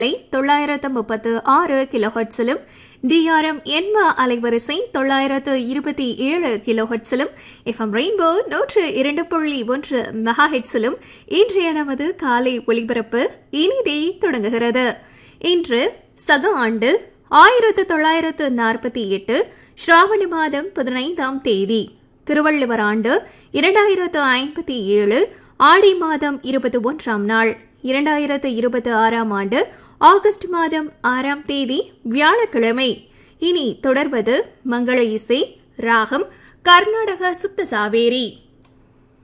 தொள்ளாயிரத்து முப்பத்து ஆறு கிலோஹெட்ஸிலும் டிஆர்எம் எண்ம அலைவரிசை தொள்ளாயிரத்து இருபத்தி ஏழு கிலோஹெட்ஸிலும் எஃப்எம் ரெயின்போ நூற்று இரண்டு புள்ளி ஒன்று மெகா ஹெட்ஸிலும் இன்றைய நமது காலை ஒளிபரப்பு இனிதே தொடங்குகிறது இன்று சக ஆண்டு ஆயிரத்து தொள்ளாயிரத்து நாற்பத்தி எட்டு ஸ்ராவணி மாதம் பதினைந்தாம் தேதி திருவள்ளுவர் ஆண்டு இரண்டாயிரத்து ஐம்பத்தி ஏழு ஆடி மாதம் இருபத்தி ஒன்றாம் நாள் இரண்டாயிரத்து இருபத்தி ஆறாம் ஆண்டு ஆகஸ்ட் மாதம் ஆறாம் தேதி வியாழக்கிழமை இனி தொடர்வது மங்கள இசை ராகம் கர்நாடக சுத்த சாவேரி